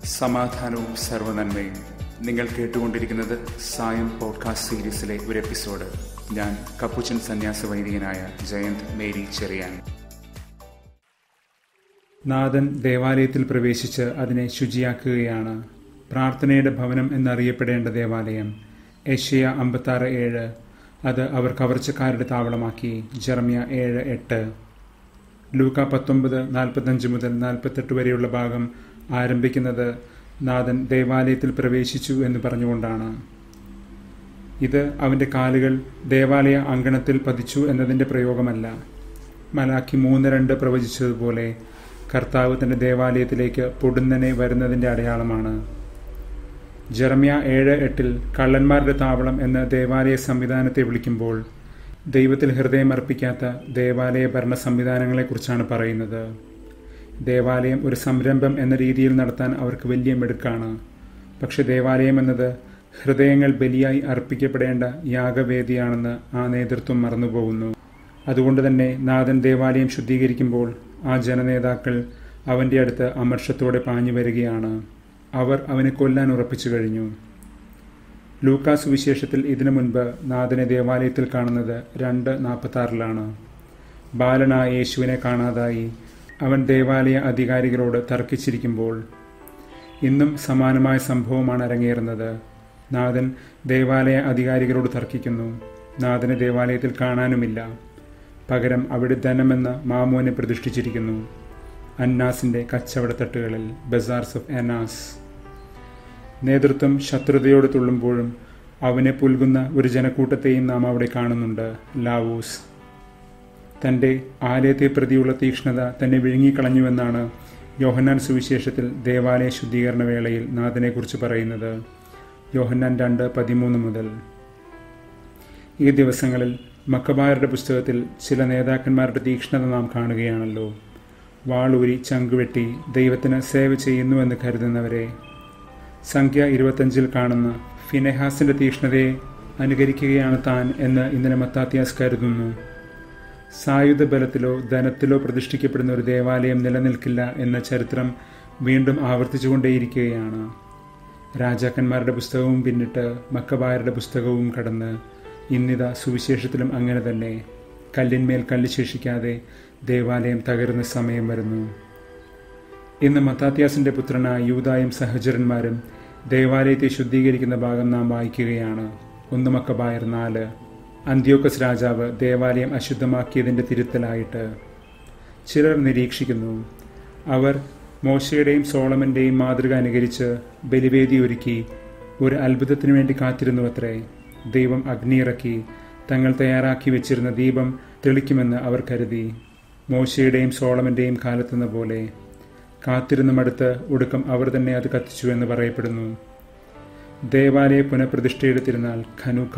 സമാധാനവും സർവനന്മയും നിങ്ങൾ കേട്ടുകൊണ്ടിരിക്കുന്നത് സായം പോഡ്കാസ്റ്റ് സീരീസിലെ ഒരു എപ്പിസോഡ് ഞാൻ കപ്പുച്ചൻ സന്യാസ വൈദികനായ ജയന്ത് മേരി ചെറിയാൻ നാഥൻ ദേവാലയത്തിൽ പ്രവേശിച്ച് അതിനെ ശുചിയാക്കുകയാണ് പ്രാർത്ഥനയുടെ ഭവനം എന്നറിയപ്പെടേണ്ട ദേവാലയം ഏഷ്യ അമ്പത്താറ് ഏഴ് അത് അവർ കവർച്ചക്കാരുടെ താവളമാക്കി ജർമ്യ ഏഴ് എട്ട് ലൂക്ക പത്തൊമ്പത് നാൽപ്പത്തഞ്ച് മുതൽ നാൽപ്പത്തെട്ട് വരെയുള്ള ഭാഗം ആരംഭിക്കുന്നത് നാഥൻ ദേവാലയത്തിൽ പ്രവേശിച്ചു എന്ന് പറഞ്ഞുകൊണ്ടാണ് ഇത് അവൻ്റെ കാലുകൾ ദേവാലയ അങ്കണത്തിൽ പതിച്ചു എന്നതിൻ്റെ പ്രയോഗമല്ല മലാക്കി മൂന്ന് രണ്ട് പ്രവചിച്ചതുപോലെ കർത്താവ് തൻ്റെ ദേവാലയത്തിലേക്ക് പൊടുന്നനെ വരുന്നതിൻ്റെ അടയാളമാണ് ജെറമ്യ ഏഴ് എട്ടിൽ കള്ളന്മാരുടെ താവളം എന്ന ദേവാലയ സംവിധാനത്തെ വിളിക്കുമ്പോൾ ദൈവത്തിൽ ഹൃദയം അർപ്പിക്കാത്ത ദേവാലയ ഭരണ സംവിധാനങ്ങളെക്കുറിച്ചാണ് പറയുന്നത് ദേവാലയം ഒരു സംരംഭം എന്ന രീതിയിൽ നടത്താൻ അവർക്ക് വലിയ മിടുക്കാണ് പക്ഷെ ദേവാലയം എന്നത് ഹൃദയങ്ങൾ ബലിയായി അർപ്പിക്കപ്പെടേണ്ട യാഗവേദിയാണെന്ന് ആ നേതൃത്വം മറന്നുപോകുന്നു അതുകൊണ്ട് തന്നെ നാഥൻ ദേവാലയം ശുദ്ധീകരിക്കുമ്പോൾ ആ ജനനേതാക്കൾ അവൻ്റെ അടുത്ത് അമർഷത്തോടെ പാഞ്ഞു വരികയാണ് അവർ അവനെ കൊല്ലാൻ ഉറപ്പിച്ചു കഴിഞ്ഞു ലൂക്കാസ് വിശേഷത്തിൽ ഇതിനു മുൻപ് നാഥനെ ദേവാലയത്തിൽ കാണുന്നത് രണ്ട് നാൽപ്പത്താറിലാണ് ബാലനായ യേശുവിനെ കാണാതായി അവൻ ദേവാലയ അധികാരികളോട് തർക്കിച്ചിരിക്കുമ്പോൾ ഇന്നും സമാനമായ സംഭവമാണ് അരങ്ങേറുന്നത് നാഥൻ ദേവാലയ അധികാരികളോട് തർക്കിക്കുന്നു നാഥനെ ദേവാലയത്തിൽ കാണാനുമില്ല പകരം അവിടെ ധനമെന്ന മാമോനെ പ്രതിഷ്ഠിച്ചിരിക്കുന്നു അന്നാസിന്റെ കച്ചവടത്തട്ടുകളിൽ ബസാർസ് ഓഫ് അനാസ് നേതൃത്വം ശത്രുതയോട് തുള്ളുമ്പോഴും അവനെ പുൽകുന്ന ഒരു ജനക്കൂട്ടത്തെയും നാം അവിടെ കാണുന്നുണ്ട് ലാവൂസ് തൻ്റെ ആലയത്തെ പ്രതിയുള്ള തീക്ഷ്ണത തന്നെ വിഴുങ്ങിക്കളഞ്ഞുവെന്നാണ് യോഹന്നാൻ സുവിശേഷത്തിൽ ദേവാലയ ശുദ്ധീകരണ വേളയിൽ നാഥനെക്കുറിച്ച് പറയുന്നത് യോഹന്നാൻ രണ്ട് പതിമൂന്ന് മുതൽ ഈ ദിവസങ്ങളിൽ മക്കബായരുടെ പുസ്തകത്തിൽ ചില നേതാക്കന്മാരുടെ തീക്ഷ്ണത നാം കാണുകയാണല്ലോ വാളൂരി ചങ്കുവെട്ടി ദൈവത്തിന് സേവ ചെയ്യുന്നു എന്ന് കരുതുന്നവരെ സംഖ്യ ഇരുപത്തഞ്ചിൽ കാണുന്ന ഫിനെഹാസിന്റെ തീക്ഷ്ണതയെ അനുകരിക്കുകയാണ് താൻ എന്ന് ഇന്നലെ മത്താത്യാസ് കരുതുന്നു സായുധ ബലത്തിലോ ധനത്തിലോ പ്രതിഷ്ഠിക്കപ്പെടുന്ന ഒരു ദേവാലയം നിലനിൽക്കില്ല എന്ന ചരിത്രം വീണ്ടും ആവർത്തിച്ചുകൊണ്ടേയിരിക്കുകയാണ് രാജാക്കന്മാരുടെ പുസ്തകവും പിന്നിട്ട് മക്കബായരുടെ പുസ്തകവും കടന്ന് ഇന്നിത സുവിശേഷത്തിലും അങ്ങനെ തന്നെ കല്ലിന്മേൽ കല്ല് ശേഷിക്കാതെ ദേവാലയം തകരുന്ന സമയം വരുന്നു ഇന്ന് മത്താത്യാസിന്റെ പുത്രനായ യൂതായും സഹചരന്മാരും ദേവാലയത്തെ ശുദ്ധീകരിക്കുന്ന ഭാഗം നാം വായിക്കുകയാണ് ഒന്ന് മക്കബായർ നാല് അന്ത്യോക്കസ് രാജാവ് ദേവാലയം അശുദ്ധമാക്കിയതിൻ്റെ തിരുത്തലായിട്ട് ചിലർ നിരീക്ഷിക്കുന്നു അവർ മോശയുടെയും സോളമന്റെയും മാതൃക അനുകരിച്ച് ബലിവേദി ഒരുക്കി ഒരു അത്ഭുതത്തിനു വേണ്ടി കാത്തിരുന്നു അത്രേ ദൈവം അഗ്നിയിറക്കി തങ്ങൾ തയ്യാറാക്കി വെച്ചിരുന്ന ദീപം തെളിക്കുമെന്ന് അവർ കരുതി മോശയുടെയും സോളമന്റെയും കാലത്തെന്ന പോലെ കാത്തിരുന്നുമടുത്ത് ഒടുക്കം അവർ തന്നെ അത് കത്തിച്ചു എന്ന് പറയപ്പെടുന്നു ദേവാലയ പുനഃപ്രതിഷ്ഠയുടെ തിരുനാൾ ഖനൂക്ക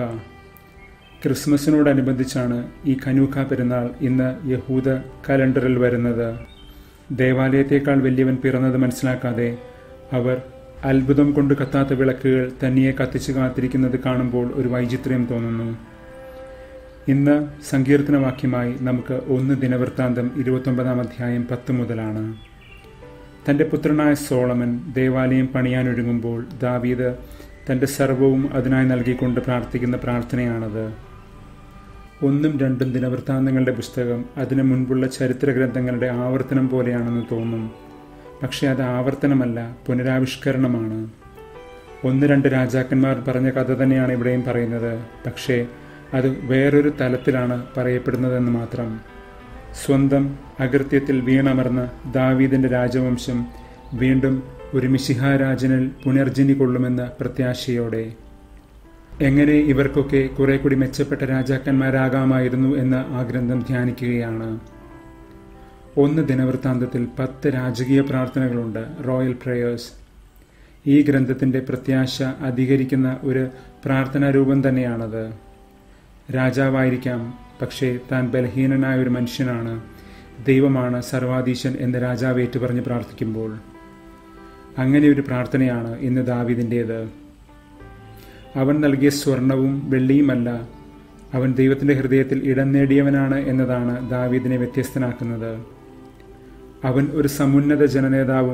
ക്രിസ്മസിനോടനുബന്ധിച്ചാണ് ഈ ഖനൂഖ പെരുന്നാൾ ഇന്ന് യഹൂദ കലണ്ടറിൽ വരുന്നത് ദേവാലയത്തേക്കാൾ വലിയവൻ പിറന്നത് മനസ്സിലാക്കാതെ അവർ അത്ഭുതം കൊണ്ട് കത്താത്ത വിളക്കുകൾ തന്നിയെ കത്തിച്ചു കാത്തിരിക്കുന്നത് കാണുമ്പോൾ ഒരു വൈചിത്ര്യം തോന്നുന്നു ഇന്ന് സങ്കീർത്തനവാക്യമായി നമുക്ക് ഒന്ന് ദിനവൃത്താന്തം ഇരുപത്തൊമ്പതാം അധ്യായം പത്ത് മുതലാണ് തൻ്റെ പുത്രനായ സോളമൻ ദേവാലയം പണിയാനൊരുങ്ങുമ്പോൾ ദാവീദ് തൻ്റെ സർവവും അതിനായി നൽകിക്കൊണ്ട് പ്രാർത്ഥിക്കുന്ന പ്രാർത്ഥനയാണത് ഒന്നും രണ്ടും ദിനവൃത്താന്തങ്ങളുടെ പുസ്തകം അതിനു മുൻപുള്ള ചരിത്ര ഗ്രന്ഥങ്ങളുടെ ആവർത്തനം പോലെയാണെന്ന് തോന്നും പക്ഷേ അത് ആവർത്തനമല്ല പുനരാവിഷ്കരണമാണ് ഒന്ന് രണ്ട് രാജാക്കന്മാർ പറഞ്ഞ കഥ തന്നെയാണ് ഇവിടെയും പറയുന്നത് പക്ഷേ അത് വേറൊരു തലത്തിലാണ് പറയപ്പെടുന്നതെന്ന് മാത്രം സ്വന്തം അകൃത്യത്തിൽ വീണമർന്ന ദാവീദിന്റെ രാജവംശം വീണ്ടും ഒരു മിശിഹാരാജനിൽ പുനർജനി കൊള്ളുമെന്ന പ്രത്യാശയോടെ എങ്ങനെ ഇവർക്കൊക്കെ കുറെ കൂടി മെച്ചപ്പെട്ട രാജാക്കന്മാരാകാമായിരുന്നു എന്ന് ആ ഗ്രന്ഥം ധ്യാനിക്കുകയാണ് ഒന്ന് ദിനവൃത്താന്തത്തിൽ പത്ത് രാജകീയ പ്രാർത്ഥനകളുണ്ട് റോയൽ പ്രേയേഴ്സ് ഈ ഗ്രന്ഥത്തിന്റെ പ്രത്യാശ അധികരിക്കുന്ന ഒരു പ്രാർത്ഥനാ രൂപം തന്നെയാണത് രാജാവായിരിക്കാം പക്ഷേ താൻ ബലഹീനനായ ഒരു മനുഷ്യനാണ് ദൈവമാണ് സർവാധീശൻ എന്ന് രാജാവ് ഏറ്റുപറഞ്ഞ് പ്രാർത്ഥിക്കുമ്പോൾ അങ്ങനെ ഒരു പ്രാർത്ഥനയാണ് ഇന്ന് ദാവിദിൻ്റേത് അവൻ നൽകിയ സ്വർണവും വെള്ളിയുമല്ല അവൻ ദൈവത്തിന്റെ ഹൃദയത്തിൽ ഇടം നേടിയവനാണ് എന്നതാണ് ദാവീദിനെ വ്യത്യസ്തനാക്കുന്നത് അവൻ ഒരു സമുന്നത ജനനേതാവും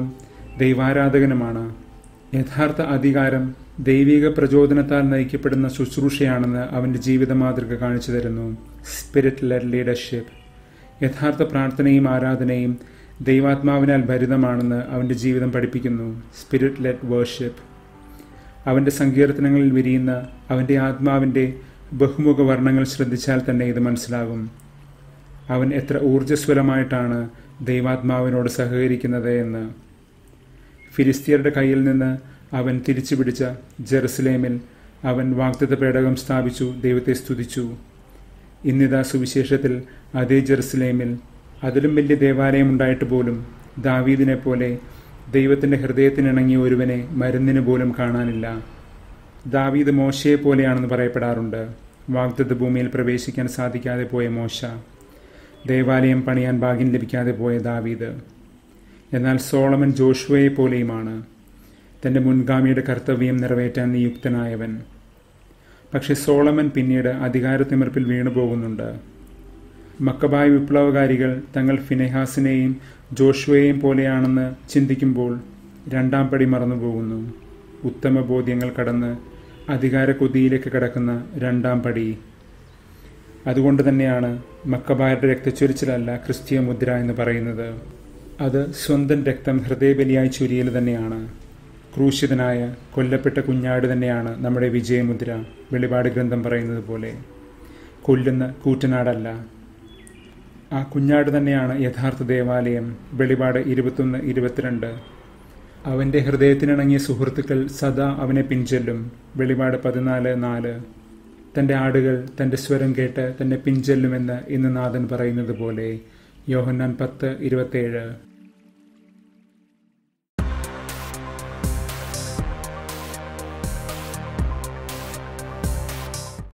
ദൈവാരാധകനുമാണ് യഥാർത്ഥ അധികാരം ദൈവിക പ്രചോദനത്താൽ നയിക്കപ്പെടുന്ന ശുശ്രൂഷയാണെന്ന് അവന്റെ ജീവിത മാതൃക കാണിച്ചു തരുന്നു സ്പിരിറ്റ് ലെഡ് ലീഡർഷിപ്പ് യഥാർത്ഥ പ്രാർത്ഥനയും ആരാധനയും ദൈവാത്മാവിനാൽ ഭരിതമാണെന്ന് അവന്റെ ജീവിതം പഠിപ്പിക്കുന്നു സ്പിരിറ്റ് ലെഡ് വേർഷിപ്പ് അവന്റെ സങ്കീർത്തനങ്ങളിൽ വിരിയുന്ന അവന്റെ ആത്മാവിന്റെ ബഹുമുഖ വർണ്ണങ്ങൾ ശ്രദ്ധിച്ചാൽ തന്നെ ഇത് മനസ്സിലാകും അവൻ എത്ര ഊർജ്ജസ്വലമായിട്ടാണ് ദൈവാത്മാവിനോട് സഹകരിക്കുന്നത് എന്ന് ഫിലിസ്തീയരുടെ കയ്യിൽ നിന്ന് അവൻ തിരിച്ചു പിടിച്ച ജെറുസലേമിൽ അവൻ വാഗ്ദത്ത പേടകം സ്ഥാപിച്ചു ദൈവത്തെ സ്തുതിച്ചു ഇന്നിതാ സുവിശേഷത്തിൽ അതേ ജെറുസലേമിൽ അതിലും വലിയ ദേവാലയം ഉണ്ടായിട്ട് പോലും ദാവീദിനെ പോലെ ദൈവത്തിന്റെ ഹൃദയത്തിനിണങ്ങിയ ഒരുവനെ മരുന്നിന് പോലും കാണാനില്ല ദാവീദ് മോശയെ പോലെയാണെന്ന് പറയപ്പെടാറുണ്ട് വാഗ്ദത്ത ഭൂമിയിൽ പ്രവേശിക്കാൻ സാധിക്കാതെ പോയ മോശ ദേവാലയം പണിയാൻ ഭാഗ്യം ലഭിക്കാതെ പോയ ദാവീദ് എന്നാൽ സോളമൻ ജോഷുവയെ പോലെയുമാണ് തന്റെ മുൻഗാമിയുടെ കർത്തവ്യം നിറവേറ്റാൻ നിയുക്തനായവൻ പക്ഷെ സോളമൻ പിന്നീട് അധികാരത്തിമിർപ്പിൽ വീണുപോകുന്നുണ്ട് മക്കബായ് വിപ്ലവകാരികൾ തങ്ങൾ ഫിനെഹാസിനെയും ജോഷുവയെയും പോലെയാണെന്ന് ചിന്തിക്കുമ്പോൾ രണ്ടാം പടി മറന്നുപോകുന്നു ഉത്തമ ബോധ്യങ്ങൾ കടന്ന് അധികാര കൊതിയിലേക്ക് കടക്കുന്ന രണ്ടാം പടി അതുകൊണ്ട് തന്നെയാണ് മക്കബായരുടെ രക്തച്ചൊരിച്ചിലല്ല ക്രിസ്തീയ മുദ്ര എന്ന് പറയുന്നത് അത് സ്വന്തം രക്തം ഹൃദയബലിയായി ചൊരിയൽ തന്നെയാണ് ക്രൂശിതനായ കൊല്ലപ്പെട്ട കുഞ്ഞാട് തന്നെയാണ് നമ്മുടെ വിജയമുദ്ര വെളിപാട് ഗ്രന്ഥം പറയുന്നത് പോലെ കൊല്ലുന്ന കൂറ്റനാടല്ല ആ കുഞ്ഞാട് തന്നെയാണ് യഥാർത്ഥ ദേവാലയം വെളിപാട് ഇരുപത്തൊന്ന് ഇരുപത്തിരണ്ട് അവന്റെ ഹൃദയത്തിനിണങ്ങിയ സുഹൃത്തുക്കൾ സദാ അവനെ പിഞ്ചെല്ലും വെളിപാട് പതിനാല് നാല് തന്റെ ആടുകൾ തന്റെ സ്വരം കേട്ട് തന്നെ പിഞ്ചെല്ലുമെന്ന് ഇന്ന് നാഥൻ പറയുന്നത് പോലെ യോഹന്നാൻ പത്ത് ഇരുപത്തേഴ്